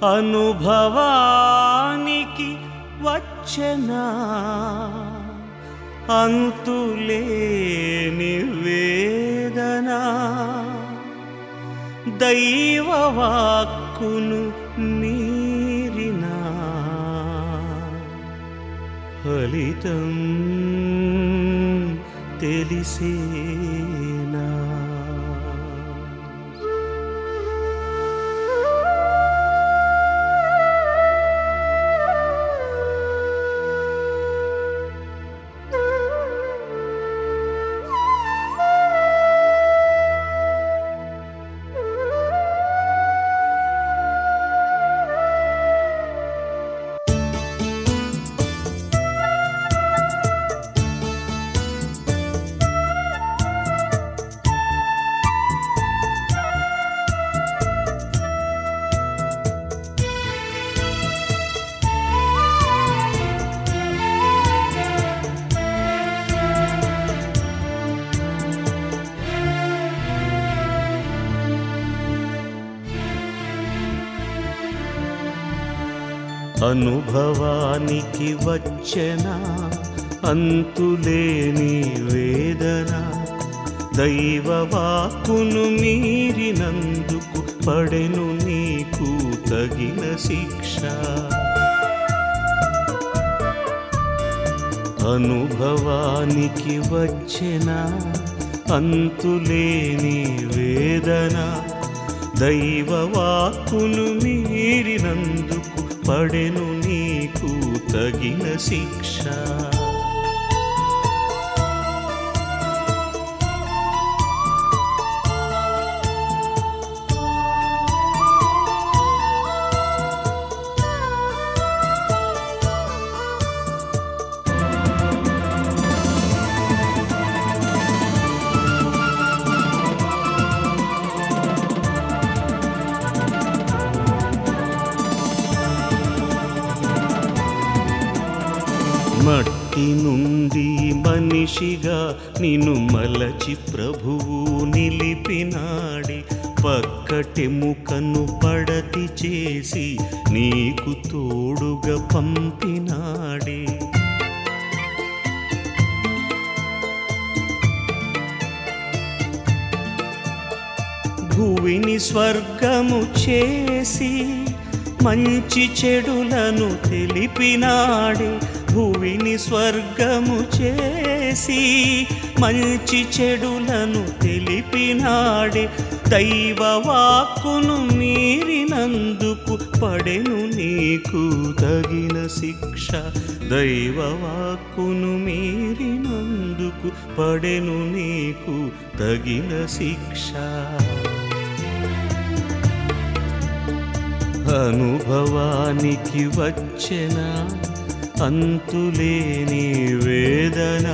అనుభవానికి వచ్చనా అంతులేని వేదనా దైవవాక్కును మీరినా ఫలితం తెలిసేనా అనుభవానికి వచ్చన అంతులేని వేదన దైవవాక్కును మీరినందుకు పడెను నీకు తగిన శిక్ష అనుభవానికి వచ్చిన అంతులేని వేదన దైవవాక్కును మీరినందుకు పడెను నీకు తగిన శిక్ష మట్టి నుండి మనిషిగా నిన్ను మలచి ప్రభువు నిలిపినాడే పక్కటెముకను పడతి చేసి నీకు తోడుగా పంపినాడే భూమిని స్వర్గము చేసి మంచి చెడులను తెలిపినాడే భూమిని స్వర్గము చేసి మంచి చెడులను తెలిపినాడే దైవ వాక్కును మీరినందుకు పడెను నీకు తగిన శిక్ష దైవ వాక్కును మీరినందుకు పడెను నీకు తగిన శిక్ష అనుభవానికి వచ్చెన అంతులేని వేదన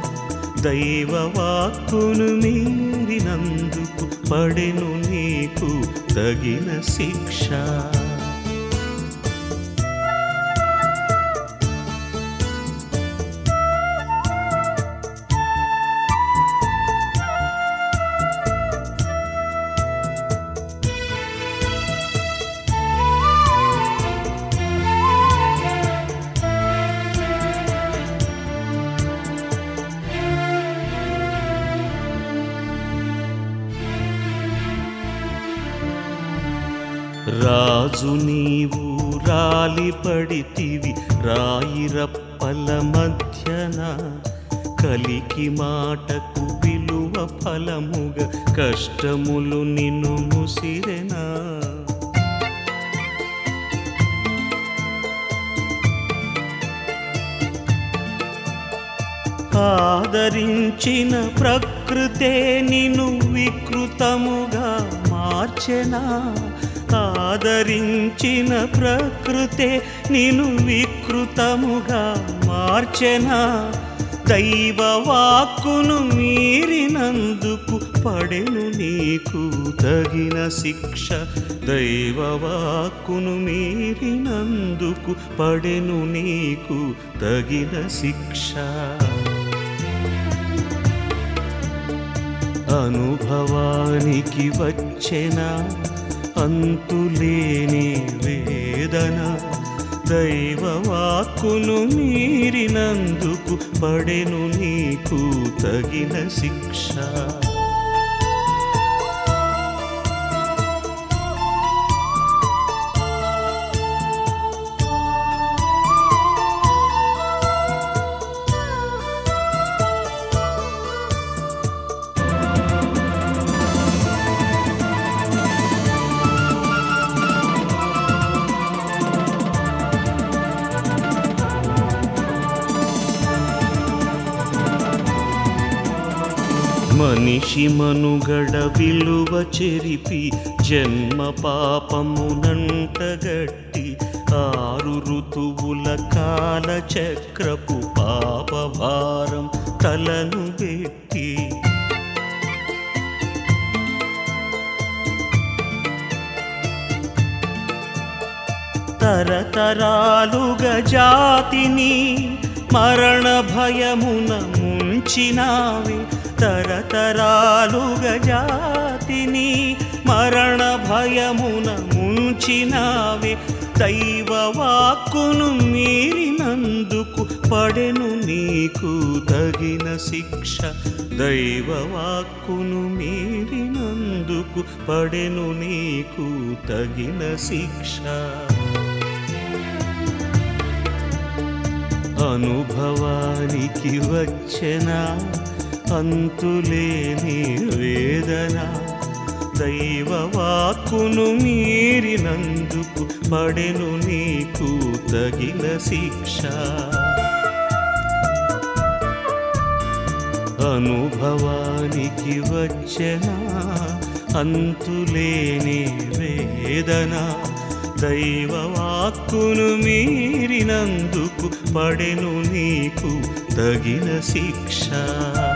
దైవవాక్కును మీరినందుకు పడెను నీకు తగిన శిక్ష రాజు నీవు రాలి పడితివి రాయిరప్పల మధ్యన కలికి మాటకు విలువ ఫలముగా కష్టములు నిన్ను ముసిరెనా ఆదరించిన ప్రకృతే నిన్ను వికృతముగా మార్చెనా ఆదరించిన ప్రకృతే నిన్ను వికృతముగా మార్చెనా దైవ వాక్కును మీరినందుకు పడెను నీకు తగిన శిక్ష దైవ వాక్కును మీరినందుకు పడెను నీకు తగిన శిక్ష అనుభవానికి వచ్చెన అంతులేని వే వేదన దైవవాక్కును మీరినందుకు పడెను నీకు తగిన శిక్ష మనిషి మనుగడ విలువ చెరిపి జన్మ పాపమునంటగట్టి ఆరు ఋతువుల కాల చక్రపు పాపభారం తలను పెట్టి తరతరాలుగా జాతిని మరణ భయమున ముంచినావి తరతరాలుగా జాతిని మరణ భయమున ముంచినావి దైవ వాక్కును మీరినందుకు పడెను నీకు తగిన శిక్ష దైవ వాక్కును మీరినందుకు పడెను నీకు తగిన శిక్ష అనుభవానికి వచ్చన అంతులేని వేదన దైవ వాక్కును మీరినందుకు పడెను నీకు తగిన శిక్ష అనుభవానికి వచ్చన అంతులేని వేదన దైవ వాక్కును మీరినందుకు పడెను నీకు తగిన శిక్ష